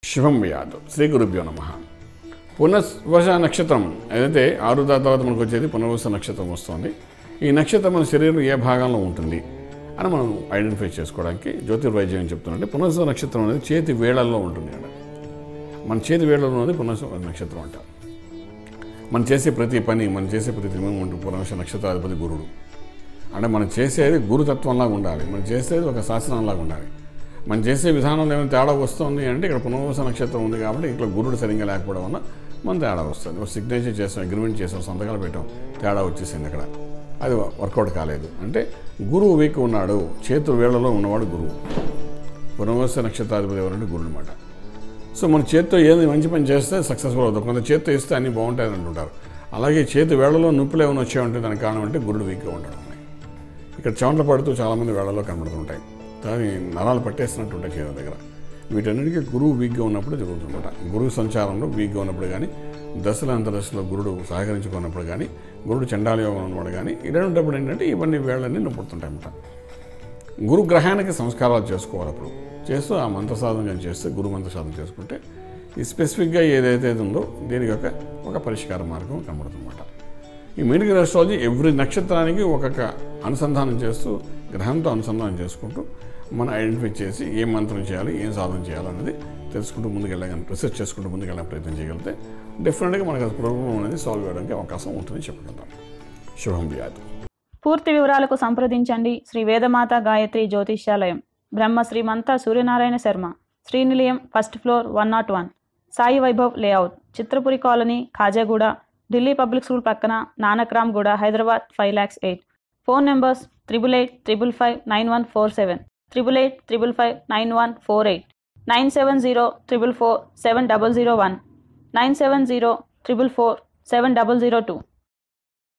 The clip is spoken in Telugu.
శుభం వ్యాధు శ్రీ గురుభ్యో నమ పునర్వస నక్షత్రం ఏదైతే ఆరు దా తర్వాత మనకు వచ్చేది పునర్వస నక్షత్రం వస్తుంది ఈ నక్షత్రం మన శరీరం ఏ భాగంలో ఉంటుంది అని మనం ఐడెంటిఫై చేసుకోవడానికి జ్యోతిర్వైద్యం ఏం చెప్తుందంటే పునర్వస నక్షత్రం అనేది చేతి వేళల్లో ఉంటుంది అక్కడ మన చేతి వేళల్లో ఉన్నది పునర్వస నక్షత్రం అంటారు మనం చేసే ప్రతి పని మనం చేసే ప్రతి ఉంటుంది పునర్వస నక్షత్రాధిపతి గురుడు అంటే మనం చేసేది గురుతత్వంలాగా ఉండాలి మనం చేసేది ఒక శాస్త్రంలాగా ఉండాలి మనం చేసే విధానంలో ఏమైనా తేడా వస్తుంది అంటే ఇక్కడ పునర్వస నక్షత్రం ఉంది కాబట్టి ఇక్కడ గురుడు సరిగ్గా లేకపోవడం వల్ల మన తేడా వస్తుంది ఒక సిగ్నేచర్ చేసాం అగ్రిమెంట్ చేసాం సంతకాలు పెట్టాం తేడా వచ్చేసింది అక్కడ అది వర్కౌట్ కాలేదు అంటే గురువు వీక్ ఉన్నాడు చేతు వేళ్లలో ఉన్నవాడు గురువు పునర్వస నక్షత్రాధిపతి ఎవరంటే గురుడు అనమాట సో మన చేత్తో ఏది మంచి పని చేస్తే సక్సెస్ఫుల్ అవుతాం కొంత చేత్తో ఇస్తే అన్నీ బాగుంటాయని అంటుంటారు అలాగే చేతి వేళ్లలో నొప్పులు ఏమైనా వచ్చే ఉంటే దానికి కారణం అంటే గురుడు వీక్గా ఉండడం ఇక్కడ చెమటలు పడుతూ చాలామంది వేళల్లో కనబడుతుంటాయి కానీ నరాలు పట్టేస్తున్నట్టు ఉంటాయి చేతుల దగ్గర వీటన్నిటికీ గురువు వీక్గా ఉన్నప్పుడు జరుగుతుందన్నమాట గురువు సంచారంలో వీక్గా ఉన్నప్పుడు కానీ దశల అంతరదశలో గురుడు సహకరించుకున్నప్పుడు కానీ గురుడు చండాలయోగం ఉన్నప్పుడు కానీ ఇలాంటప్పుడు ఏంటంటే ఇవన్నీ వేళ్ళన్నీ నొప్పుడుతుంటాయి అన్నమాట గురు గ్రహానికి సంస్కారాలు చేసుకోవాలి అప్పుడు చేస్తూ ఆ మంత్ర సాధన కానీ చేస్తే గురు మంత్ర సాధన చేసుకుంటే ఈ స్పెసిఫిక్గా ఏదైతే ఉందో దీనికి ఒక ఒక పరిష్కార మార్గం కనబడుతుందన్నమాట ఈ మెడికల్ అస్ట్రాలజీ ఎవ్రీ నక్షత్రానికి ఒక్కొక్క అనుసంధానం చేస్తూ గ్రహంతో అనుసంధానం చేసుకుంటూ మనం ఐడెంటిఫై చేసి ఏం మంత్రం చేయాలి ఏం సాధన చేయాలనేది తెలుసుకుంటూ ముందుకెళ్ళగానే రీసెర్చ్ చేసుకుంటూ ముందుకెళ్ళే ప్రయత్నం చేయగలిగితే డెఫినెట్గా మనకు ఆ ప్రాబ్లం అనేది సాల్వ్ చేయడానికి అవకాశం ఉంటుందని చెప్పగలుగుతాం శుభం వ్యాధి పూర్తి వివరాలకు సంప్రదించండి Shri Vedamata Gayatri Jyotishyalayam Brahma Srimantha Suryanarayana Sharma Srinilayam first floor one naught one Sai Vaibhav layout Chitrapuri colony Khajaguda Delhi public school పక్కన Nanakramguda Hyderabad five lakhs eight phone numbers triple eight triple five nine one four seven triple eight triple five nine one four eight nine seven zero triple four seven double zero one nine seven zero triple four seven double zero two